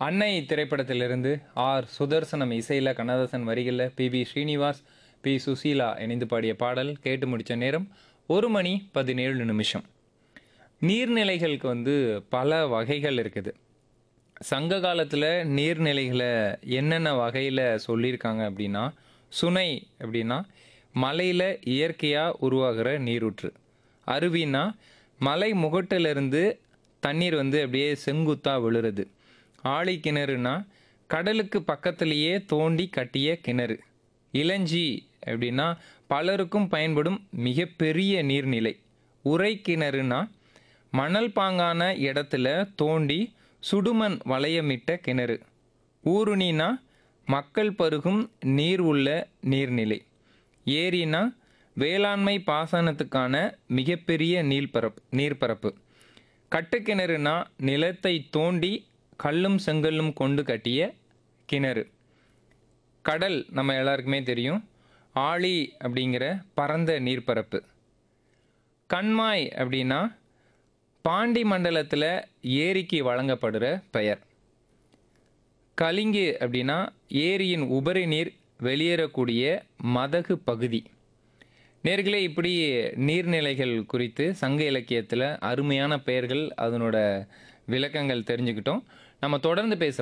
அன்னை திரைப்படத்திலிருந்து ஆர் சுதர்சனம் இசையில் கண்ணதாசன் வரிகளில் P B Srinivas P Susheela இணைந்து பாடிய பாடல் கேட்டு முடித்த நேரம் ஒரு மணி பதினேழு நிமிஷம் நீர்நிலைகளுக்கு வந்து பல வகைகள் இருக்குது சங்க காலத்தில் நீர்நிலைகளை என்னென்ன வகையில் சொல்லியிருக்காங்க அப்படின்னா சுனை அப்படின்னா மலையில் இயற்கையாக உருவாகிற நீரூற்று அருவினா மலை முகட்டிலிருந்து தண்ணீர் வந்து அப்படியே செங்குத்தாக விழுறது ஆழி கிணறுனா கடலுக்கு பக்கத்திலேயே தோண்டி கட்டிய கிணறு இளஞ்சி அப்படின்னா பலருக்கும் பயன்படும் மிகப்பெரிய நீர்நிலை உறை கிணறுனா மணல் பாங்கான இடத்துல தோண்டி சுடுமண் வளையமிட்ட கிணறு ஊருணினா மக்கள் பருகும் நீர் உள்ள நீர்நிலை ஏரினா வேளாண்மை பாசனத்துக்கான மிகப்பெரிய நீர்ப்பரப்பு நீர்ப்பரப்பு கட்டுக்கிணறுனா நிலத்தை தோண்டி கல்லும் செங்கல்லும் கொண்டு கட்டிய கிணறு கடல் நம்ம எல்லாருக்குமே தெரியும் ஆழி அப்படிங்கிற பரந்த நீர்ப்பரப்பு கண்மாய் அப்படின்னா பாண்டி மண்டலத்தில் ஏரிக்கு வழங்கப்படுற பெயர் கலிங்கு அப்படின்னா ஏரியின் உபரி நீர் வெளியேறக்கூடிய மதகு பகுதி நேர்களே இப்படி நீர்நிலைகள் குறித்து சங்க இலக்கியத்தில் அருமையான பெயர்கள் அதனோட விளக்கங்கள் தெரிஞ்சுக்கிட்டோம் நம்ம தொடர்ந்து பேசலாம்